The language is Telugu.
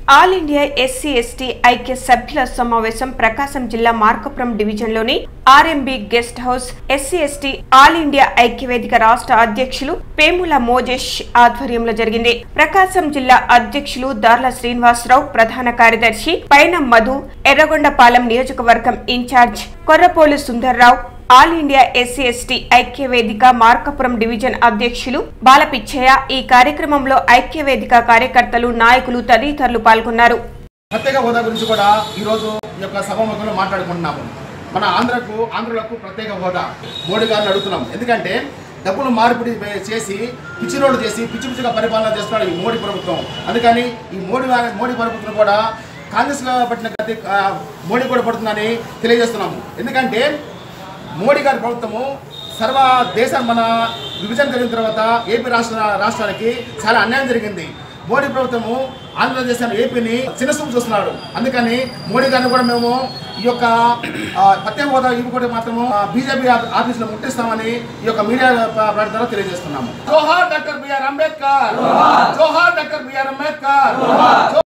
ఆల్ ఇండియా ఎస్సీ ఎస్టీ ఐక్య సభ్యుల సమావేశం ప్రకాశం జిల్లా మార్కపురం డివిజన్లోని RMB guest house SC ST all India ఐక్యవేదిక రాష్ట్ర అధ్యక్షులు పేముల మోజేష్ ఆధ్వర్యంలో జరిగింది ప్రకాశం జిల్లా అధ్యక్షులు దార్ల శ్రీనివాసరావు ప్రధాన కార్యదర్శి పైన మధు ఎర్రగొండపాలెం నియోజకవర్గం incharge Korrapolu Sundarrao all India SC ST ఐక్యవేదిక మార్కపురం డివిజన్ అధ్యక్షులు బాలపిచ్చయ్య ఈ కార్యక్రమంలో ఐక్యవేదిక కార్యకర్తలు నాయకులు తదితరులు పాల్గొన్నారు ప్రత్యేక హోదా గురించి కూడా ఈరోజు ఈ యొక్క సభాముఖంలో మాట్లాడుకుంటున్నాము మన ఆంధ్రకు ఆంధ్రులకు ప్రత్యేక హోదా మోడీ గారిని అడుగుతున్నాం ఎందుకంటే డబ్బులు మార్పిడి వే- చేసి పిచ్చి రోడ్డు చేసి పిచ్చి పిచ్చిగా పరిపాలన చేస్తున్నాడు ఈ మోడీ ప్రభుత్వం అందుకని ఈ మోడీ వా- మోడీ ప్రభుత్వం కూడా కాంగ్రెస్ పట్టిన గతి ఆ, మోడీ కూడా పడుతుందని తెలియజేస్తున్నాము ఎందుకంటే మోడీ గారి ప్రభుత్వము సర్వ దేశం మన విభజన జరిగిన తర్వాత ఏపీ రాష్ట్ర రాష్ట్రానికి చాలా అన్యాయం జరిగింది మోడీ ప్రభుత్వము ఆంధ్రప్రదేశ్ అని ఏపీని చిన్నసూపు చూస్తున్నాడు అందుకని మోడీ గారిని కూడా మేము ఈ యొక్క ఆ, ప్రత్యేక హోదా ఇవి కూడా మాత్రము బీజేపీ ఆఫీసులో ముట్టిస్తామని ఈ యొక్క మీడియా ప్ర- ప్రకటన ద్వారా తెలియజేస్తున్నాము జోహార్ డాక్టర్ బిఆర్ అంబేద్కర్ జోహార్ డాక్టర్ బిఆర్ అంబేద్కర్